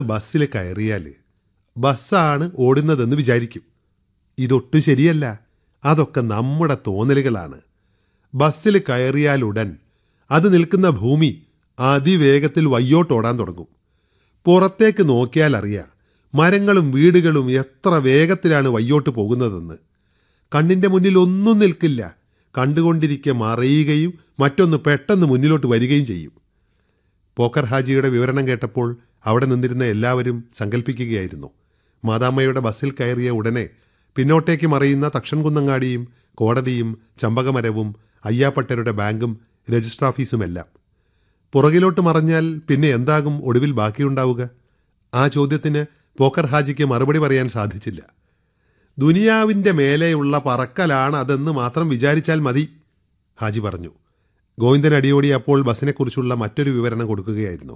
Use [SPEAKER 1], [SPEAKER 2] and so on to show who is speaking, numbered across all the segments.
[SPEAKER 1] ബസ്സിൽ കയറിയാൽ ബസ്സാണ് ഓടുന്നതെന്ന് വിചാരിക്കും ഇതൊട്ടും ശരിയല്ല അതൊക്കെ നമ്മുടെ തോന്നലുകളാണ് ബസ്സിൽ കയറിയാലുടൻ അത് നിൽക്കുന്ന ഭൂമി അതിവേഗത്തിൽ വയ്യോട്ടോടാൻ തുടങ്ങും പുറത്തേക്ക് നോക്കിയാൽ അറിയാം മരങ്ങളും വീടുകളും എത്ര വേഗത്തിലാണ് വയ്യോട്ട് പോകുന്നതെന്ന് കണ്ണിൻ്റെ മുന്നിൽ ഒന്നും നിൽക്കില്ല കണ്ടുകൊണ്ടിരിക്കെ മറയുകയും മറ്റൊന്ന് പെട്ടെന്ന് മുന്നിലോട്ട് വരികയും ചെയ്യും പോക്കർ ഹാജിയുടെ വിവരണം കേട്ടപ്പോൾ അവിടെ നിന്നിരുന്ന എല്ലാവരും സങ്കല്പിക്കുകയായിരുന്നു മാതാമ്മയുടെ ബസ്സിൽ കയറിയ ഉടനെ പിന്നോട്ടേക്ക് മറയുന്ന തക്ഷൻകുന്നങ്ങാടിയും കോടതിയും ചമ്പകമരവും അയ്യാപ്പട്ടരുടെ ബാങ്കും രജിസ്റ്റർ ഓഫീസുമെല്ലാം പുറകിലോട്ട് മറഞ്ഞാൽ പിന്നെ എന്താകും ഒടുവിൽ ബാക്കിയുണ്ടാവുക ആ ചോദ്യത്തിന് പോക്കർ ഹാജിക്ക് മറുപടി പറയാൻ സാധിച്ചില്ല ദുനിയാവിൻ്റെ മേലെയുള്ള പറക്കലാണ് അതെന്ന് മാത്രം വിചാരിച്ചാൽ മതി ഹാജി പറഞ്ഞു ഗോവിന്ദൻ അടിയോടി അപ്പോൾ ബസ്സിനെക്കുറിച്ചുള്ള മറ്റൊരു വിവരണം കൊടുക്കുകയായിരുന്നു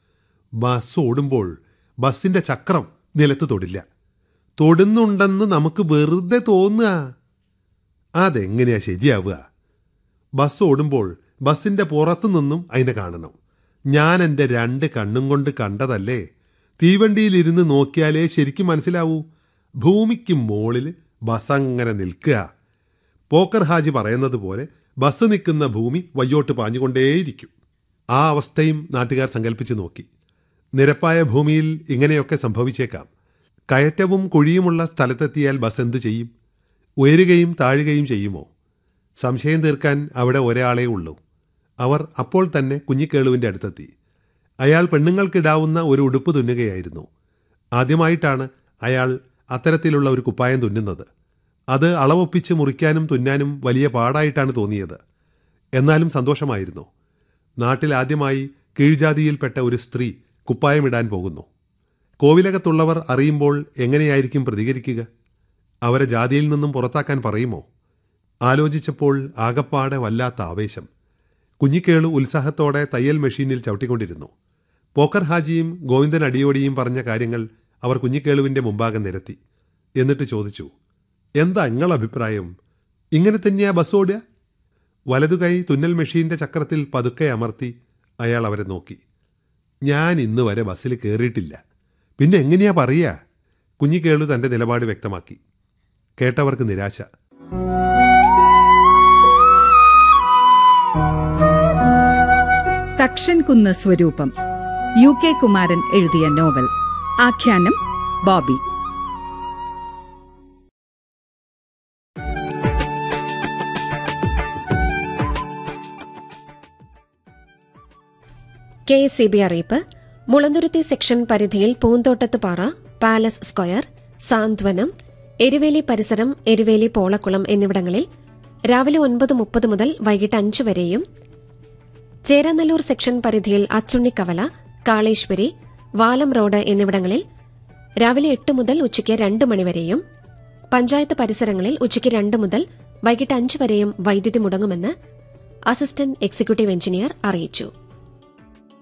[SPEAKER 1] ബസ് ഓടുമ്പോൾ ബസ്സിൻ്റെ ചക്രം നിലത്ത് തൊടില്ല തൊടുന്നുണ്ടെന്ന് നമുക്ക് വെറുതെ തോന്നുക അതെങ്ങനെയാ ശരിയാവുക ബസ് ഓടുമ്പോൾ ബസ്സിൻ്റെ പുറത്തു നിന്നും അതിനെ കാണണം ഞാൻ എൻ്റെ രണ്ട് കണ്ണും കൊണ്ട് കണ്ടതല്ലേ തീവണ്ടിയിലിരുന്ന് നോക്കിയാലേ ശരിക്കും മനസ്സിലാവൂ ഭൂമിക്ക് മുകളിൽ ബസ് അങ്ങനെ നിൽക്കുക പോക്കർ ഹാജി പറയുന്നത് പോലെ ബസ് നിൽക്കുന്ന ഭൂമി വയ്യോട്ട് പാഞ്ഞുകൊണ്ടേയിരിക്കും ആ അവസ്ഥയും നാട്ടുകാർ സങ്കല്പിച്ചു നോക്കി നിരപ്പായ ഭൂമിയിൽ ഇങ്ങനെയൊക്കെ സംഭവിച്ചേക്കാം കയറ്റവും കുഴിയുമുള്ള സ്ഥലത്തെത്തിയാൽ ബസ് എന്തു ചെയ്യും ഉയരുകയും താഴുകയും ചെയ്യുമോ സംശയം തീർക്കാൻ അവിടെ ഒരാളേ ഉള്ളൂ അവർ അപ്പോൾ തന്നെ കുഞ്ഞിക്കേളുവിൻ്റെ അടുത്തെത്തി അയാൾ പെണ്ണുങ്ങൾക്കിടാവുന്ന ഒരു ഉടുപ്പ് തുന്നുകയായിരുന്നു ആദ്യമായിട്ടാണ് അയാൾ അത്തരത്തിലുള്ള ഒരു കുപ്പായം തുന്നുന്നത് അത് അളവൊപ്പിച്ച് മുറിക്കാനും തുന്നാനും വലിയ പാടായിട്ടാണ് തോന്നിയത് എന്നാലും സന്തോഷമായിരുന്നു നാട്ടിൽ ആദ്യമായി കീഴ്ജാതിയിൽപ്പെട്ട ഒരു സ്ത്രീ കുപ്പായമിടാൻ പോകുന്നു കോവിലകത്തുള്ളവർ അറിയുമ്പോൾ എങ്ങനെയായിരിക്കും പ്രതികരിക്കുക അവരെ ജാതിയിൽ നിന്നും പുറത്താക്കാൻ പറയുമോ ആലോചിച്ചപ്പോൾ ആകപ്പാടെ വല്ലാത്ത ആവേശം കുഞ്ഞിക്കേളു ഉത്സാഹത്തോടെ തയ്യൽ മെഷീനിൽ ചവിട്ടിക്കൊണ്ടിരുന്നു പോക്കർ ഹാജിയും ഗോവിന്ദൻ അടിയോടിയും പറഞ്ഞ കാര്യങ്ങൾ അവർ കുഞ്ഞിക്കേളുവിൻ്റെ മുമ്പാകെ നിരത്തി എന്നിട്ട് ചോദിച്ചു എന്താ നിങ്ങളെ അഭിപ്രായം ഇങ്ങനെ തന്നെയാ ബസ് ഓടുക വലതുകൈ തുന്നൽ മെഷീന്റെ ചക്രത്തിൽ പതുക്കെ അമർത്തി അയാൾ അവരെ നോക്കി ഞാൻ ഇന്ന് വരെ ബസ്സിൽ കയറിയിട്ടില്ല പിന്നെ എങ്ങനെയാ പറയുക കുഞ്ഞിക്കേളു തൻ്റെ നിലപാട് വ്യക്തമാക്കി കേട്ടവർക്ക് നിരാശ
[SPEAKER 2] തക്ഷൻകുന്ന് സ്വരൂപം യു കെ കുമാരൻ എഴുതിയ നോവൽ ആഖ്യാനം Bobby
[SPEAKER 3] K S C B അറിയിപ്പ് മുളന്തുരുത്തി സെക്ഷൻ പരിധിയിൽ പൂന്തോട്ടത്ത് പാറ പാലസ് സ്ക്വയർ സാന്ത്വനം എരുവേലി പരിസരം എരുവേലി പോളക്കുളം എന്നിവിടങ്ങളിൽ രാവിലെ ഒൻപത് മുപ്പത് മുതൽ വൈകിട്ട് അഞ്ച് വരെയും ചേരനല്ലൂർ സെക്ഷൻ പരിധിയിൽ അച്ചുണ്ണിക്കവല കാളേശ്വരി വാലം റോഡ് എന്നിവിടങ്ങളിൽ രാവിലെ എട്ട് മുതൽ ഉച്ചയ്ക്ക് രണ്ട് മണിവരെയും പഞ്ചായത്ത് പരിസരങ്ങളിൽ ഉച്ചയ്ക്ക് രണ്ട് മുതൽ വൈകിട്ട് അഞ്ച് വരെയും വൈദ്യുതി മുടങ്ങുമെന്ന് അസിസ്റ്റന്റ് എക്സിക്യൂട്ടീവ് എഞ്ചിനീയർ അറിയിച്ചു